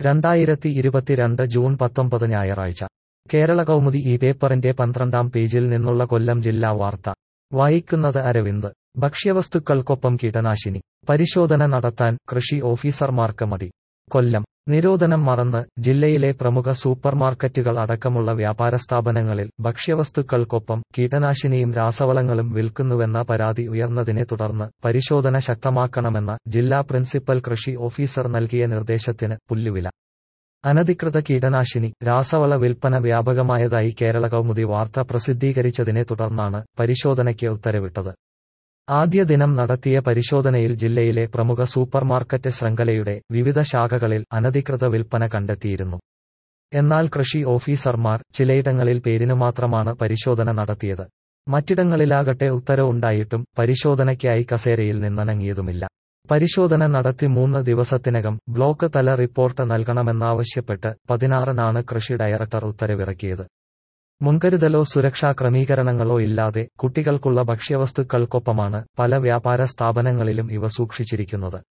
രണ്ടായിരത്തി ഇരുപത്തിരണ്ട് ജൂൺ പത്തൊമ്പത് ഞായറാഴ്ച കേരള കൗമുദി ഈ പേപ്പറിന്റെ പന്ത്രണ്ടാം പേജിൽ നിന്നുള്ള കൊല്ലം ജില്ലാ വാർത്ത വായിക്കുന്നത് അരവിന്ദ് ഭക്ഷ്യവസ്തുക്കൾക്കൊപ്പം കീടനാശിനി പരിശോധന നടത്താൻ കൃഷി ഓഫീസർമാർക്ക് മടി കൊല്ലം നിരോധനം മറന്ന് ജില്ലയിലെ പ്രമുഖ സൂപ്പർമാർക്കറ്റുകൾ അടക്കമുള്ള വ്യാപാര സ്ഥാപനങ്ങളിൽ ഭക്ഷ്യവസ്തുക്കൾക്കൊപ്പം കീടനാശിനിയും രാസവളങ്ങളും വിൽക്കുന്നുവെന്ന പരാതി ഉയർന്നതിനെ തുടർന്ന് പരിശോധന ശക്തമാക്കണമെന്ന ജില്ലാ പ്രിൻസിപ്പൽ കൃഷി ഓഫീസർ നൽകിയ നിർദ്ദേശത്തിന് പുല്ലുവില അനധികൃത കീടനാശിനി രാസവള വിൽപ്പന വ്യാപകമായതായി കേരള കൗമുദി വാർത്ത പ്രസിദ്ധീകരിച്ചതിനെ തുടർന്നാണ് പരിശോധനയ്ക്ക് ഉത്തരവിട്ടത് ആദ്യ ദിനം നടത്തിയ പരിശോധനയിൽ ജില്ലയിലെ പ്രമുഖ സൂപ്പർമാർക്കറ്റ് ശൃംഖലയുടെ വിവിധ ശാഖകളിൽ അനധികൃത വിൽപ്പന കണ്ടെത്തിയിരുന്നു എന്നാൽ കൃഷി ഓഫീസർമാർ ചിലയിടങ്ങളിൽ പേരിനു മാത്രമാണ് പരിശോധന നടത്തിയത് മറ്റിടങ്ങളിലാകട്ടെ ഉത്തരവുണ്ടായിട്ടും പരിശോധനയ്ക്കായി കസേരയിൽ നിന്നനങ്ങിയതുമില്ല പരിശോധന നടത്തി മൂന്ന് ദിവസത്തിനകം ബ്ലോക്ക് തല റിപ്പോർട്ട് നൽകണമെന്നാവശ്യപ്പെട്ട് പതിനാറിനാണ് കൃഷി ഡയറക്ടർ ഉത്തരവിറക്കിയത് മുൻകരുതലോ സുരക്ഷാ ക്രമീകരണങ്ങളോ ഇല്ലാതെ കുട്ടികൾക്കുള്ള ഭക്ഷ്യവസ്തുക്കൾക്കൊപ്പമാണ് പല വ്യാപാര സ്ഥാപനങ്ങളിലും ഇവ സൂക്ഷിച്ചിരിക്കുന്നത്